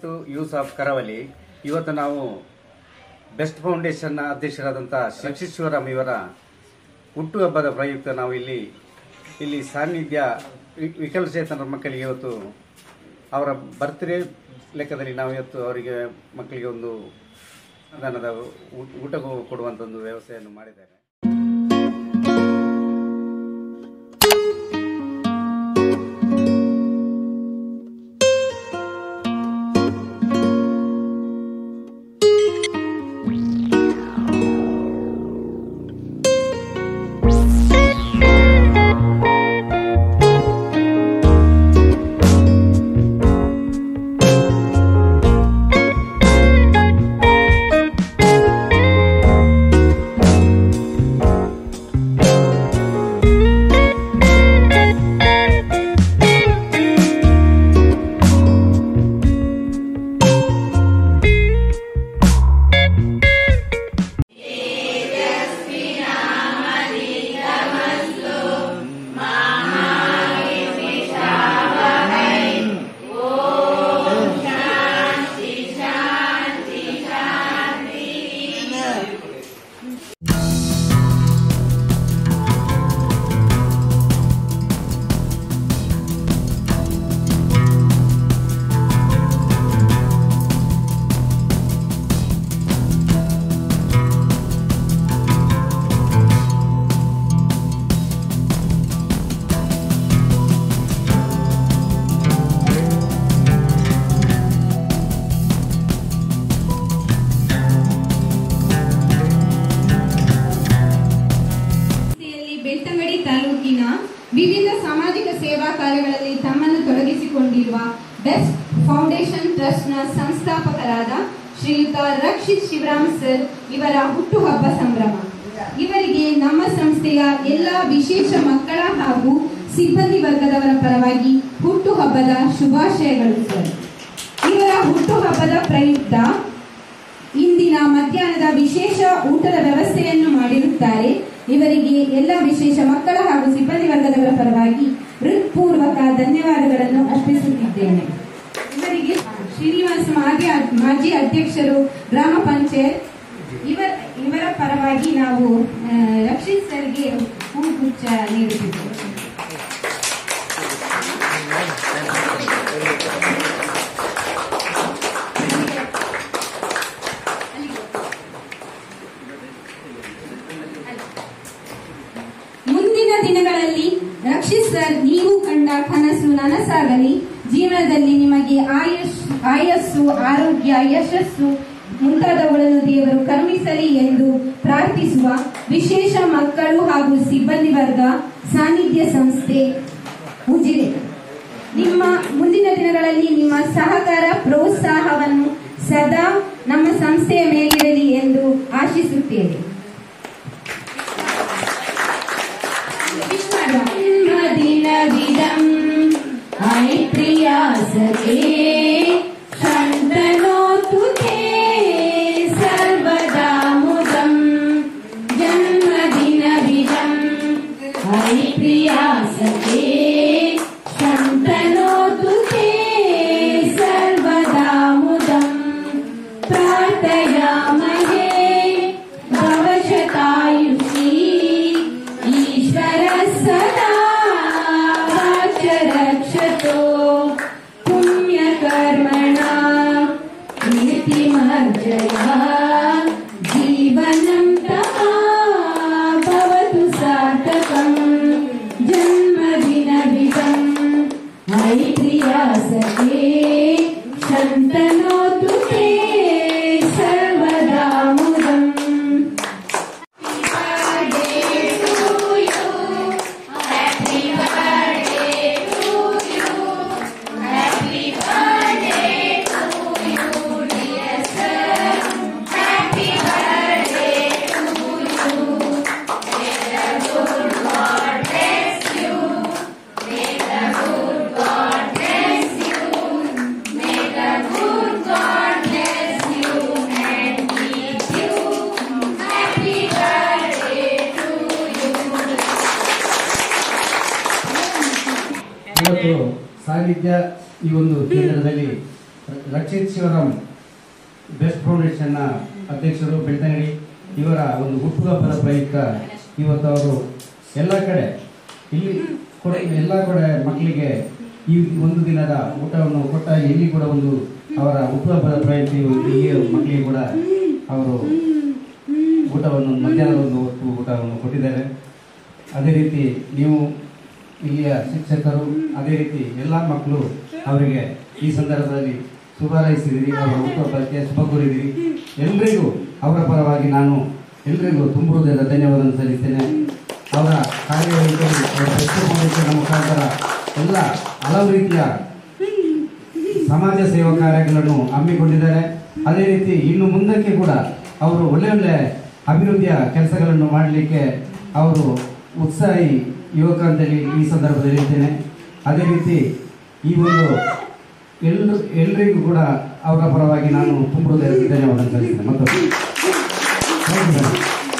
to use of ಕರಾವಳಿ ಇವತ್ತು ನಾವು ಬೆಸ್ಟ್ ಫೌಂಡೇಶನ್ನ ಅಧ್ಯಕ್ಷರಾದಂಥ ಶಶಿ ಶಿವರಾಮ್ ಇವರ ಹುಟ್ಟುಹಬ್ಬದ ಪ್ರಯುಕ್ತ ನಾವು ಇಲ್ಲಿ ಇಲ್ಲಿ ಸಾನ್ನಿಧ್ಯ ವಿ- ವಿಕಲಚೇತನರ ಮಕ್ಕಳಿಗೆ ಇವತ್ತು ಅವರ ಬರ್ತ್ಡೇ ಲೆಕ್ಕದಲ್ಲಿ ನಾವು ಇವತ್ತು ಅವರಿಗೆ ಮಕ್ಕಳಿಗೆ ಒಂದು ದಾನದ ಊ- ಊಟ ಕೊಡುವಂಥ ಒಂದು ವ್ಯವಸ್ಥೆಯನ್ನು ಮಾಡಿದ್ದಾರೆ ಸಂಸ್ಥೆಯಲ್ಲಿ ಬೆಳ್ತಂಗಡಿ ತಾಲೂಕಿನ ವಿವಿಧ ಸಾಮಾಜಿಕ ಸೇವಾ ಕಾರ್ಯಗಳಲ್ಲಿ ತಮ್ಮನ್ನು ತೊಡಗಿಸಿಕೊಂಡಿರುವ ಬೆಸ್ಟ್ ಫೌಂಡೇಶನ್ ಟ್ರಸ್ಟ್ನ ಸಂಸ್ಥಾಪಕರಾದ ಶ್ರೀಯುತ ರಕ್ಷಿತ್ ಶಿವರಾಮ್ ಸರ್ ಇವರ ಹುಟ್ಟುಹಬ್ಬ ಸಂಭ್ರಮ ಇವರಿಗೆ ನಮ್ಮ ಸಂಸ್ಥೆಯ ಎಲ್ಲ ವಿಶೇಷ ಮಕ್ಕಳ ಹಾಗೂ ಸಿಬ್ಬಂದಿ ವರ್ಗದವರ ಪರವಾಗಿ ಹುಟ್ಟುಹಬ್ಬದ ಶುಭಾಶಯಗಳು ಸರ್ ಇವರ ಹುಟ್ಟುಹಬ್ಬದ ಪ್ರಯುಕ್ತ ಇಂದಿನ ಮಧ್ಯಾಹ್ನದ ವಿಶೇಷ ಊಟದ ವ್ಯವಸ್ಥೆಯನ್ನು ಮಾಡಿರುತ್ತಾರೆ ಇವರಿಗೆ ಎಲ್ಲ ವಿಶೇಷ ಮಕ್ಕಳ ಹಾಗೂ ಸಿಬ್ಬಂದಿ ವರ್ಗದವರ ಪರವಾಗಿ ಹೃತ್ಪೂರ್ವಕ ಧನ್ಯವಾದಗಳನ್ನು ಅರ್ಪಿಸುತ್ತಿದ್ದೇನೆ ಇವರಿಗೆ ಶ್ರೀನಿವಾಸ ಮಾಜಿ ಮಾಜಿ ಅಧ್ಯಕ್ಷರು ಗ್ರಾಮ ಪಂಚಾಯತ್ ಇವರ ಇವರ ಪರವಾಗಿ ನಾವು ಆ, ರಕ್ಷಿತ್ ಸರ್ಗೆ ಹೂಗುಚ್ಛ ನೀಡುತ್ತಿದ್ದೇವೆ ಮುಂದಿನ ದಿನಗಳಲ್ಲಿ ರಕ್ಷಿತ್ ಸರ್ ನೀವು ಕಂಡ ಕನಸು ನನಸಾಗಲಿ ಜೀವನದಲ್ಲಿ ನಿಮಗೆ ಆಯುಷ್ ಆಯಸ್ಸು ಆರೋಗ್ಯ ಯಶಸ್ಸು ಮುಂತಾದವುಗಳನ್ನು ದೇವರು ಕರುಣಿಸಲಿ ಎಂದು ಪ್ರಾರ್ಥಿಸುವ ವಿಶೇಷ ಮಕ್ಕಳು ಹಾಗೂ ಸಿಬ್ಬಂದಿ ವರ್ಗ ಸಾನ್ನಿಧ್ಯ ಸಂಸ್ಥೆ ಉಜಿರೆ ನಿಮ್ಮ ಮುಂದಿನ ದಿನಗಳಲ್ಲಿ ನಿಮ್ಮ ಸಹಕಾರ ಪ್ರೋತ್ಸಾಹವನ್ನು ಸದಾ ನಮ್ಮ ಸಂಸ್ಥೆಯ ಮೇಲಿರಲಿ ಎಂದು ಆಶಿಸುತ್ತೇವೆ जन्मदिनविदम् ऐप्रियासते शन्तनोतु ते सर्वदा मुदम् जन्मदिनविदम् ऐप्रियासते शन्तनोतु ते सर्वदा मुदम् प्रार्थयामहे भवशतायुषी ईश्वर सदा वाच रक्षतो पुण्यकर्मणा कीर्तिमर्जया जीवनं तथा भवतु सार्थकम् जन्मदिनविदम् ऐप्रिया सखे शन्तनोतु ते सर्वदा मुदम् ಇವತ್ತು ಸಾನ್ನಿಧ್ಯ ಈ ಒಂದು ಕೇಂದ್ರದಲ್ಲಿ ರಕ್ಷಿತ್ ಶಿವರಾಮ್ ಬೆಸ್ಟ್ ಫೌಂಡೇಶನ್ನ ಅಧ್ಯಕ್ಷರು ಬೆಳ್ತಂಗಡಿ ಇವರ ಒಂದು ಹುಟ್ಟುಹಬ್ಬದ ಪ್ರಯುಕ್ತ ಇವತ್ತು ಅವರು ಎಲ್ಲ ಕಡೆ ಇಲ್ಲಿ ಕೂಡ ಎಲ್ಲ ಕಡೆ ಮಕ್ಕಳಿಗೆ ಈ ಒಂದು ದಿನದ ಊಟವನ್ನು ಕೊಟ್ಟ ಇಲ್ಲಿ ಕೂಡ ಒಂದು ಅವರ ಹುಟ್ಟುಹಬ್ಬದ ಪ್ರಯುಕ್ತ ಇವು- ಇಲ್ಲಿಯ ಮಕ್ಕಳಿಗೆ ಕೂಡ ಅವರು ಊಟವನ್ನು ಮಧ್ಯಾಹ್ನದ ಒಂದು ಹೊತ್ತು ಊಟವನ್ನು ಕೊಟ್ಟಿದ್ದಾರೆ ಅದೇ ರೀತಿ ನೀವು ಇಲ್ಲಿಯ ಶಿಕ್ಷಕರು ಅದೇ ರೀತಿ ಎಲ್ಲ ಮಕ್ಕಳು ಅವರಿಗೆ ಈ ಸಂದರ್ಭದಲ್ಲಿ ಶುಭ ಹಾರೈಸಿದಿರಿ ಅವರ ಹುಟ್ಟುಹಬ್ಬಕ್ಕೆ ಶುಭ ಕೋರಿದಿರಿ ಎಲ್ರಿಗೂ ಅವರ ಪರವಾಗಿ ನಾನು ಎಲ್ರಿಗೂ ತುಂಬ ಹೃದಯದ ಧನ್ಯವಾದ ಸಲ್ಲಿಸ್ತೇನೆ ಅವರ ಕಾರ್ಯವೈಖರಿ ಅವರ ಬೆಸ್ಟ್ ಫೌಂಡೇಶನ್ ಮುಖಾಂತರ ಎಲ್ಲ ಹಲವು ರೀತಿಯ ಸಮಾಜ ಸೇವಾ ಕಾರ್ಯಗಳನ್ನು ಹಮ್ಮಿಕೊಂಡಿದ್ದಾರೆ ಅದೇ ರೀತಿ ಇನ್ನು ಮುಂದಕ್ಕೆ ಕೂಡ ಅವರು ಒಳ್ಳೆ ಒಳ್ಳೆ ಅಭಿವೃದ್ಧಿಯ ಕೆಲಸಗಳನ್ನು ಮಾಡಲಿಕ್ಕೆ ಅವರು ಉತ್ಸಾಹಿ ಯುವಕ ಅಂತೇಳಿ ಈ ಸಂದರ್ಭದಲ್ಲಿ ಹೇಳ್ತೇನೆ ಅದೇ ರೀತಿ ಈ ಒಂದು ಎಲ್ರು ಎಲ್ರಿಗೂ ಕೂಡ ಅವರ ಪರವಾಗಿ ನಾನು ತುಂಬ ಹೃದಯದ ಧನ್ಯವಾದ ಸಲ್ಲಿಸ್ತೇನೆ ಮತ್ತು ಥ್ಯಾಂಕ್ ಯು